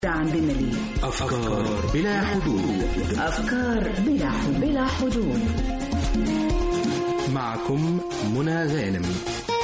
دعم بملي أفكار بلا حدود أفكار بلا حدود بلا حدود معكم منى غانم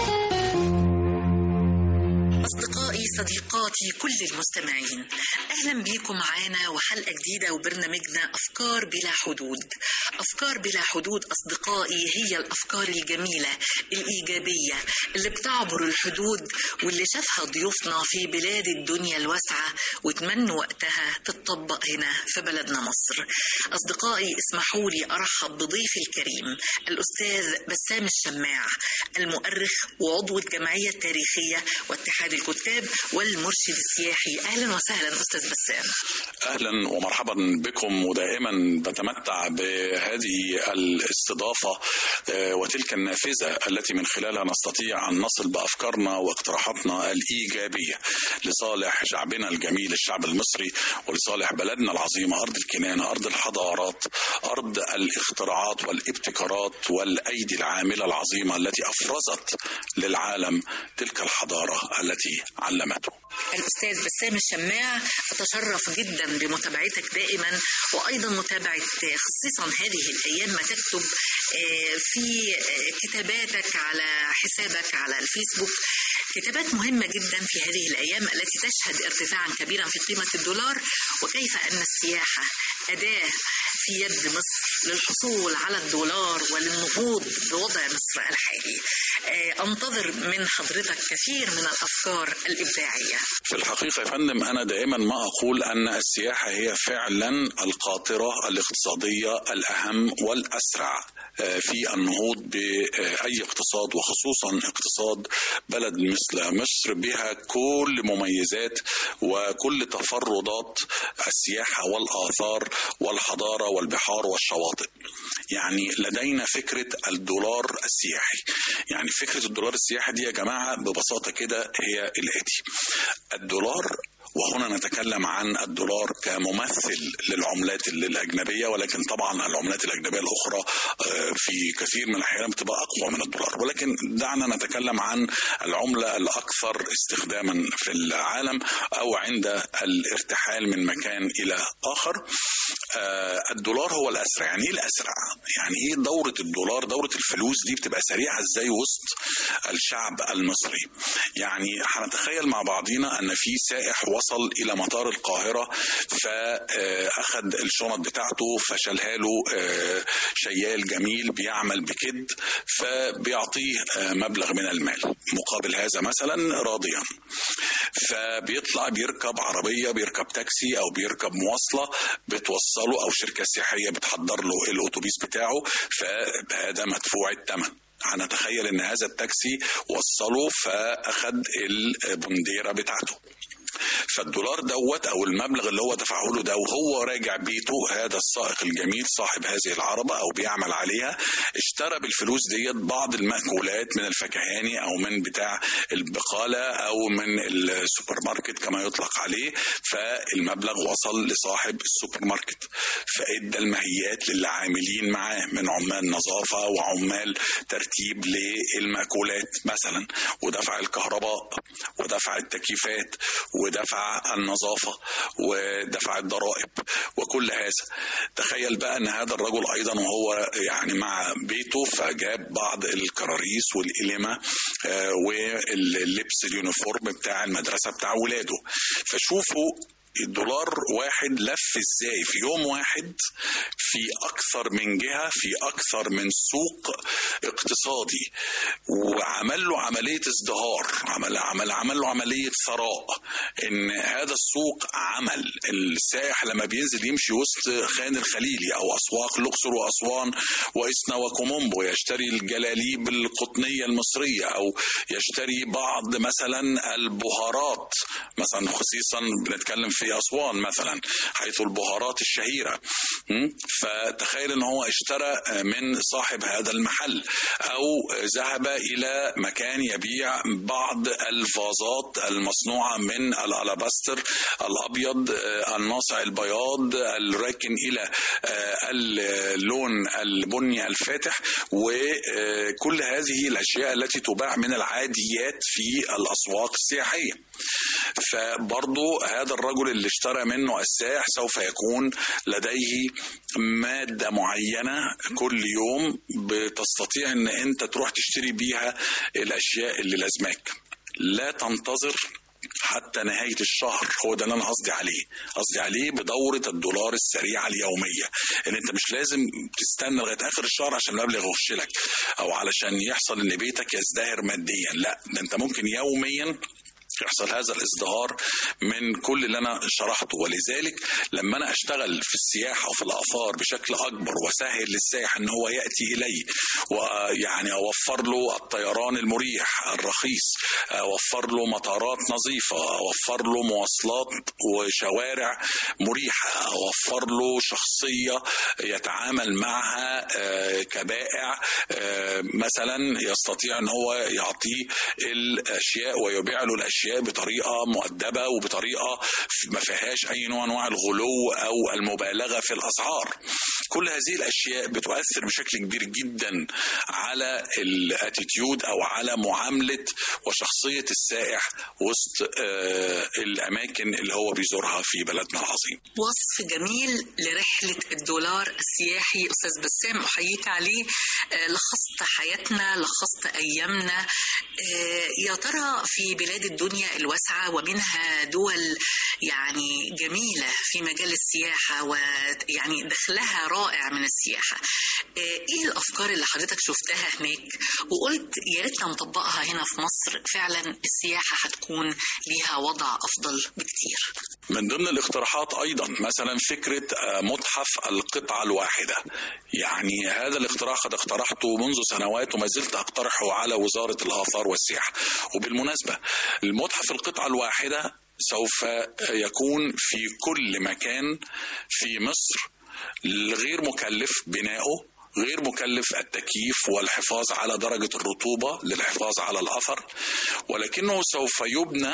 أصدقائي صديقاتي كل المستمعين أهلا بيكم معانا وحلقة جديدة وبرنامجنا أفكار بلا حدود أفكار بلا حدود أصدقائي هي الأفكار الجميلة الإيجابية اللي بتعبر الحدود واللي شافها ضيوفنا في بلاد الدنيا الواسعة وتمنوا وقتها تتطبق هنا في بلدنا مصر أصدقائي اسمحوا لي أرحب بضيفي الكريم الأستاذ بسام الشماع المؤرخ وعضو الجمعية التاريخية واتحاد الكتاب والمرشد السياحي أهلا وسهلا أستاذ بسام اهلا ومرحبا بكم ودائما بتمتع بهذه الاستضافه آه، وتلك النافذه التي من خلالها نستطيع ان نصل بافكارنا واقتراحاتنا الايجابيه لصالح شعبنا الجميل الشعب المصري ولصالح بلدنا العظيمه ارض الكنانه ارض الحضارات ارض الاختراعات والابتكارات والايدي العامله العظيمه التي افرزت للعالم تلك الحضاره التي علمته الأستاذ بسام الشماع أتشرف جدا بمتابعتك دائما وأيضا متابعة خصيصا هذه الأيام ما تكتب آه، في آه، كتاباتك على حسابك على الفيسبوك كتابات مهمة جدا في هذه الأيام التي تشهد ارتفاعا كبيرا في قيمة الدولار وكيف أن السياحة أداة في يد مصر للحصول على الدولار وللنهوض بوضع مصر الحالي آه، أنتظر من حضرتك كثير من الأفكار الإبداعية في الحقيقة يا فندم أنا دائما ما أقول أن السياحة هي فعلا القاطرة الاقتصادية الأهم والأسرع آه، في النهوض بأي اقتصاد وخصوصا اقتصاد بلد مثل مصر بها كل مميزات وكل تفردات السياحة والآثار والحضارة والبحار والشواطئ يعني لدينا فكرة الدولار السياحي يعني فكرة الدولار السياحي دي يا جماعة ببساطة كده هي الآتي الدولار وهنا نتكلم عن الدولار كممثل للعملات الأجنبية ولكن طبعا العملات الأجنبية الأخرى آه، في كثير من الأحيان بتبقى أقوى من الدولار ولكن دعنا نتكلم عن العملة الأكثر استخداما في العالم أو عند الارتحال من مكان إلى آخر آه، الدولار هو الأسرع يعني إيه الأسرع؟ يعني إيه دورة الدولار دورة الفلوس دي بتبقى سريعة إزاي وسط الشعب المصري يعني هنتخيل مع بعضينا أن في سائح وصل إلى مطار القاهرة فأخذ الشنط بتاعته فشالها له آه، شيال جميل بيعمل بكد فبيعطيه آه، مبلغ من المال مقابل هذا مثلا راضيا فبيطلع بيركب عربية بيركب تاكسي أو بيركب مواصلة بتوصله أو شركة سياحية بتحضر له الأتوبيس بتاعه فهذا مدفوع الثمن هنتخيل ان هذا التاكسي وصله فاخد البنديره بتاعته فالدولار دوت او المبلغ اللي هو دفعه له ده وهو راجع بيته هذا السائق الجميل صاحب هذه العربه او بيعمل عليها اشترى بالفلوس ديت بعض المأكولات من الفكهاني او من بتاع البقاله او من السوبر ماركت كما يطلق عليه فالمبلغ وصل لصاحب السوبر ماركت فادى المهيات للي عاملين معاه من عمال نظافه وعمال ترتيب للمأكولات مثلا ودفع الكهرباء ودفع التكييفات ودفع النظافة ودفع الضرائب وكل هذا تخيل بقى ان هذا الرجل ايضا وهو يعني مع بيته فجاب بعض الكراريس والإلمة آه، واللبس اليونيفورم بتاع المدرسة بتاع ولاده فشوفوا الدولار واحد لف ازاي في يوم واحد في اكثر من جهه في اكثر من سوق اقتصادي وعمل له عمليه ازدهار عمل عمل عمل له عمليه ثراء ان هذا السوق عمل السائح لما بينزل يمشي وسط خان الخليلي او اسواق الاقصر واسوان واسنا وكومومبو يشتري الجلاليب القطنيه المصريه او يشتري بعض مثلا البهارات مثلا خصيصا بنتكلم في اسوان مثلا حيث البهارات الشهيره م? فتخيل ان هو اشترى من صاحب هذا المحل او ذهب الى مكان يبيع بعض الفازات المصنوعه من الالاباستر الابيض آه، الناصع البياض الراكن الى آه، اللون البني الفاتح وكل هذه الاشياء التي تباع من العاديات في الاسواق السياحيه فبرضو هذا الرجل اللي اشترى منه السائح سوف يكون لديه مادة معينة كل يوم بتستطيع ان انت تروح تشتري بيها الاشياء اللي لازماك لا تنتظر حتى نهاية الشهر هو ده اللي أنا قصدي عليه قصدي عليه بدورة الدولار السريعة اليومية إن أنت مش لازم تستنى لغاية آخر الشهر عشان المبلغ يخش لك أو علشان يحصل إن بيتك يزدهر ماديا لا ده أنت ممكن يوميا يحصل هذا الازدهار من كل اللي انا شرحته ولذلك لما انا اشتغل في السياحه وفي الاثار بشكل اكبر واسهل للسائح ان هو ياتي الي ويعني اوفر له الطيران المريح الرخيص اوفر له مطارات نظيفه اوفر له مواصلات وشوارع مريحه اوفر له شخصيه يتعامل معها آه، كبائع آه، مثلا يستطيع ان هو يعطيه الاشياء ويبيع له الاشياء بطريقه مؤدبه وبطريقه ما فيهاش اي نوع انواع الغلو او المبالغه في الاسعار كل هذه الاشياء بتؤثر بشكل كبير جدا على الاتيتيود او على معامله وشخصيه السائح وسط آه، الاماكن اللي هو بيزورها في بلدنا العظيم وصف جميل لرحلة الدولار السياحي أستاذ بسام أحييك عليه آه، لخصت حياتنا لخصت أيامنا آه، يا ترى في بلاد الدنيا الواسعة ومنها دول يعني جميلة في مجال السياحة ويعني دخلها رائع من السياحة آه، إيه الأفكار اللي حضرتك شفتها هناك وقلت يا ريتنا نطبقها هنا في مصر فعلا السياحة هتكون ليها وضع أفضل بكتير من ضمن الاقتراحات ايضا مثلا فكره آه، متحف القطعه الواحده يعني هذا الاقتراح قد اقترحته منذ سنوات وما زلت اقترحه على وزاره الاثار والسياحه وبالمناسبه المتحف القطعه الواحده سوف يكون في كل مكان في مصر غير مكلف بناؤه غير مكلف التكييف والحفاظ على درجه الرطوبه للحفاظ على الاثر ولكنه سوف يبنى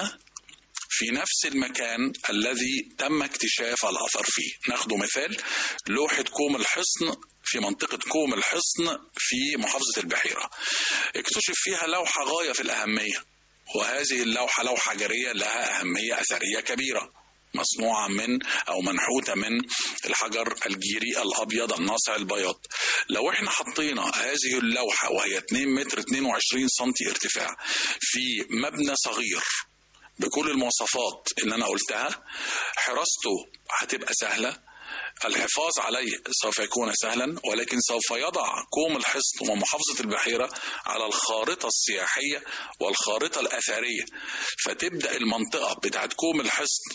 في نفس المكان الذي تم اكتشاف الاثر فيه ناخده مثال لوحه كوم الحصن في منطقة كوم الحصن في محافظة البحيرة اكتشف فيها لوحة غاية في الأهمية وهذه اللوحة لوحة حجرية لها أهمية أثرية كبيرة مصنوعة من أو منحوتة من الحجر الجيري الأبيض الناصع البياض لو احنا حطينا هذه اللوحة وهي 2 متر 22 سنتي ارتفاع في مبنى صغير بكل المواصفات اللي انا قلتها حراسته هتبقى سهله الحفاظ عليه سوف يكون سهلا ولكن سوف يضع كوم الحصن ومحافظة البحيرة على الخارطة السياحية والخارطة الأثرية فتبدأ المنطقة بتاعت كوم الحصن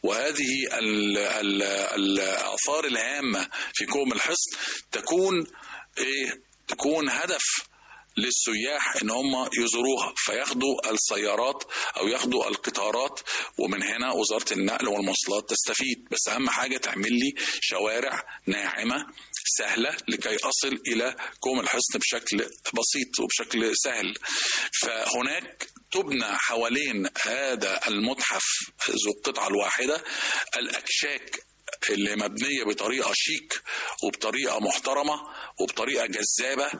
وهذه ال ال الآثار الهامة في كوم الحصن تكون إيه تكون هدف للسياح ان هم يزوروها فياخدوا السيارات او ياخدوا القطارات ومن هنا وزاره النقل والمواصلات تستفيد بس اهم حاجه تعمل لي شوارع ناعمه سهله لكي اصل الى كوم الحصن بشكل بسيط وبشكل سهل فهناك تبنى حوالين هذا المتحف ذو القطعه الواحده الاكشاك اللي مبنيه بطريقه شيك وبطريقه محترمه وبطريقه جذابه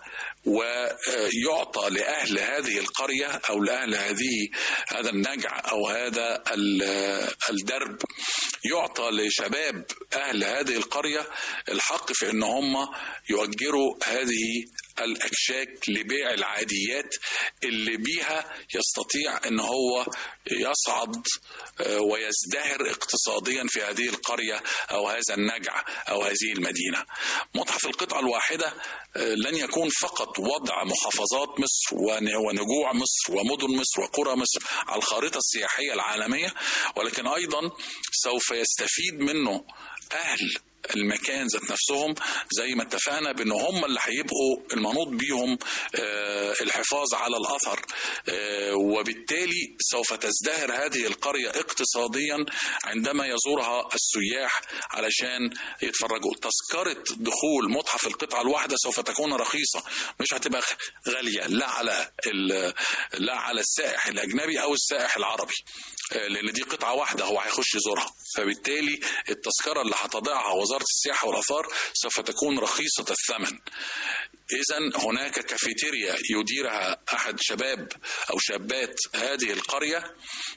ويعطى لاهل هذه القريه او لاهل هذه هذا النجع او هذا ال- الدرب يعطى لشباب اهل هذه القريه الحق في ان هم يؤجروا هذه الاكشاك لبيع العاديات اللي بيها يستطيع ان هو يصعد آه، ويزدهر اقتصاديا في هذه القريه او هذا النجع او هذه المدينه. متحف القطعه الواحده آه، لن يكون فقط وضع محافظات مصر ون- ونجوع مصر ومدن مصر وقرى مصر على الخارطه السياحيه العالميه ولكن ايضا سوف يستفيد منه اهل المكان ذات نفسهم زي ما اتفقنا بان هم اللي هيبقوا المنوط بيهم آه، الحفاظ على الاثر آه، وبالتالي سوف تزدهر هذه القريه اقتصاديا عندما يزورها السياح علشان يتفرجوا تذكره دخول متحف القطعه الواحده سوف تكون رخيصه مش هتبقى غاليه لا على ال- لا على السائح الاجنبي او السائح العربي آه، لان دي قطعه واحده هو هيخش يزورها فبالتالي التذكره اللي هتضعها وزاره السياحه والاثار سوف تكون رخيصه الثمن إذا هناك كافيتيريا يديرها أحد شباب أو شابات هذه القرية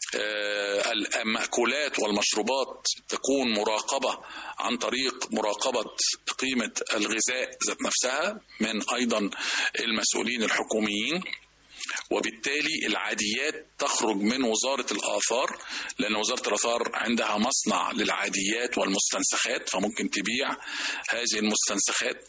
آه، المأكولات والمشروبات تكون مراقبة عن طريق مراقبة قيمة الغذاء ذات نفسها من أيضا المسؤولين الحكوميين وبالتالي العاديات تخرج من وزارة الآثار لأن وزارة الآثار عندها مصنع للعاديات والمستنسخات فممكن تبيع هذه المستنسخات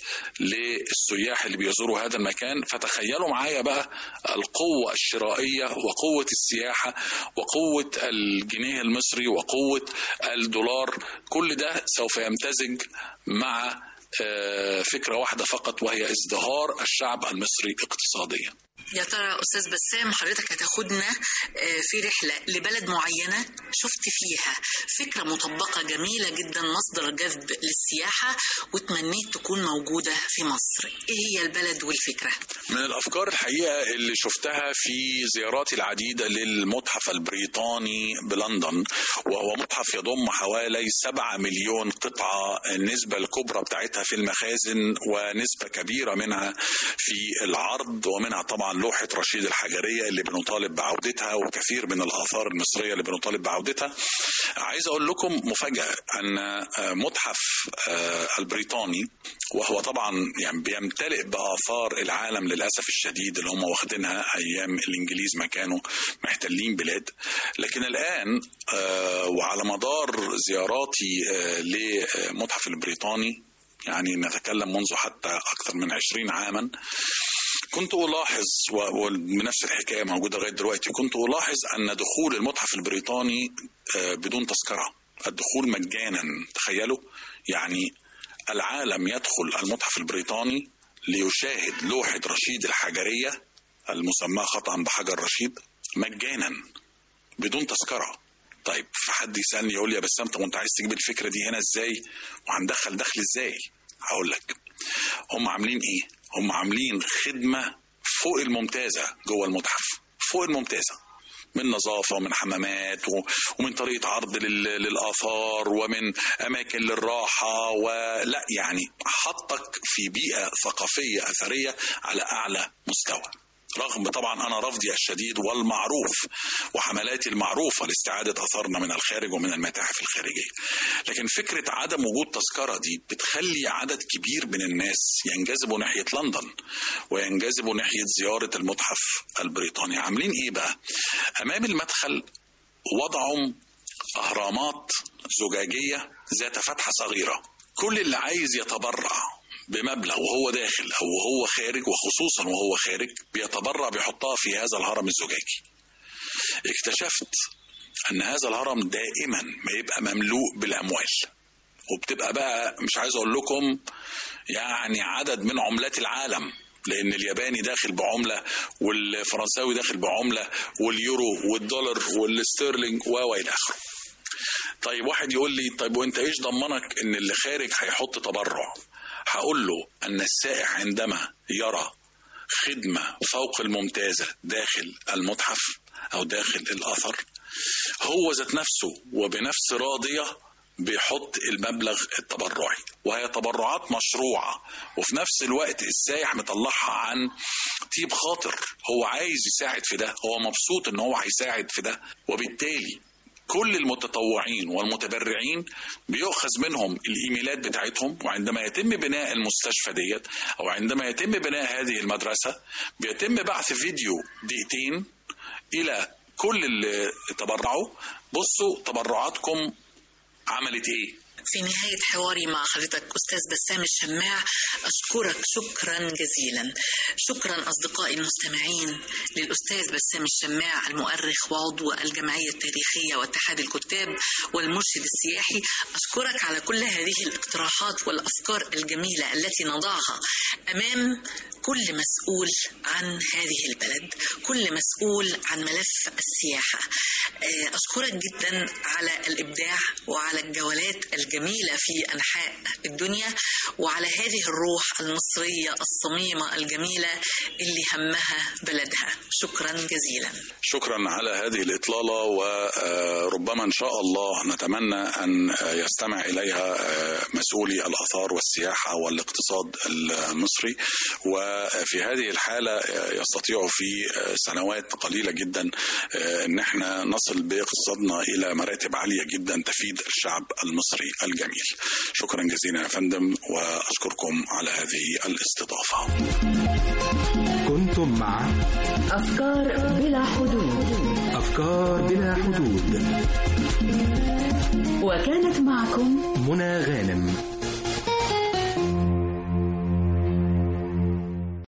للسياح اللي بيزوروا هذا المكان فتخيلوا معايا بقى القوة الشرائية وقوة السياحة وقوة الجنيه المصري وقوة الدولار كل ده سوف يمتزج مع آه، فكرة واحدة فقط وهي ازدهار الشعب المصري اقتصاديا يا ترى استاذ بسام حضرتك هتاخدنا آه، في رحله لبلد معينه شفت فيها فكره مطبقه جميله جدا مصدر جذب للسياحه وتمنيت تكون موجوده في مصر ايه هي البلد والفكره من الافكار الحقيقه اللي شفتها في زياراتي العديده للمتحف البريطاني بلندن وهو متحف يضم حوالي 7 مليون قطعه النسبه الكبرى بتاعتها في المخازن ونسبه كبيره منها في العرض ومنها طبعا لوحه رشيد الحجريه اللي بنطالب بعودتها وكثير من الاثار المصريه اللي بنطالب بعودتها عايز اقول لكم مفاجاه ان متحف آه، البريطاني وهو طبعا يعني بيمتلئ باثار العالم للاسف الشديد اللي هم واخدينها ايام الانجليز ما كانوا محتلين بلاد لكن الان آه، وعلى مدار زياراتي آه، لمتحف البريطاني يعني نتكلم منذ حتى اكثر من 20 عاما كنت ألاحظ و- ونفس الحكاية موجودة لغاية دلوقتي كنت ألاحظ أن دخول المتحف البريطاني آه، بدون تذكرة الدخول مجانا تخيلوا يعني العالم يدخل المتحف البريطاني ليشاهد لوحة رشيد الحجرية المسماة خطأ بحجر رشيد مجانا بدون تذكرة طيب في حد يسألني يقول لي يا بسام طب وانت عايز تجيب الفكرة دي هنا ازاي وهندخل دخل ازاي هقول لك هم عاملين ايه هم عاملين خدمة فوق الممتازة جوه المتحف فوق الممتازة من نظافة ومن حمامات و- ومن طريقة عرض لل- للآثار ومن أماكن للراحة ولا يعني حطك في بيئة ثقافية أثرية على أعلى مستوى رغم طبعا انا رفضي الشديد والمعروف وحملاتي المعروفه لاستعاده اثارنا من الخارج ومن المتاحف الخارجيه. لكن فكره عدم وجود تذكره دي بتخلي عدد كبير من الناس ينجذبوا ناحيه لندن وينجذبوا ناحيه زياره المتحف البريطاني. عاملين ايه بقى؟ امام المدخل وضعوا اهرامات زجاجيه ذات فتحه صغيره. كل اللي عايز يتبرع بمبلغ وهو داخل او وهو خارج وخصوصا وهو خارج بيتبرع بيحطها في هذا الهرم الزجاجي اكتشفت ان هذا الهرم دائما ما يبقى مملوء بالاموال وبتبقى بقى مش عايز اقول لكم يعني عدد من عملات العالم لان الياباني داخل بعمله والفرنساوي داخل بعمله واليورو والدولار والاسترلينج و الى اخره طيب واحد يقول لي طيب وانت ايش ضمنك ان اللي خارج هيحط تبرع هقول له ان السائح عندما يرى خدمه فوق الممتازه داخل المتحف او داخل الاثر هو ذات نفسه وبنفس راضيه بيحط المبلغ التبرعي وهي تبرعات مشروعة وفي نفس الوقت السائح مطلعها عن طيب خاطر هو عايز يساعد في ده هو مبسوط ان هو هيساعد في ده وبالتالي كل المتطوعين والمتبرعين بيؤخذ منهم الايميلات بتاعتهم وعندما يتم بناء المستشفى ديت او عندما يتم بناء هذه المدرسه بيتم بعث فيديو دقيقتين الى كل اللي تبرعوا بصوا تبرعاتكم عملت ايه في نهاية حواري مع حضرتك أستاذ بسام الشماع أشكرك شكرا جزيلا شكرا أصدقائي المستمعين للأستاذ بسام الشماع المؤرخ وعضو الجمعية التاريخية واتحاد الكتاب والمرشد السياحي أشكرك على كل هذه الاقتراحات والأفكار الجميلة التي نضعها أمام كل مسؤول عن هذه البلد كل مسؤول عن ملف السياحة أشكرك جدا على الإبداع وعلى الجولات الجميلة في أنحاء الدنيا وعلى هذه الروح المصرية الصميمة الجميلة اللي همها بلدها شكرا جزيلا شكرا على هذه الإطلالة وربما إن شاء الله نتمنى أن يستمع إليها مسؤولي الآثار والسياحة والاقتصاد المصري و وفي هذه الحالة يستطيع في سنوات قليلة جدا ان احنا نصل باقتصادنا الى مراتب عالية جدا تفيد الشعب المصري الجميل شكرا جزيلا يا فندم واشكركم على هذه الاستضافة كنتم مع أفكار بلا حدود أفكار بلا حدود وكانت معكم منى غانم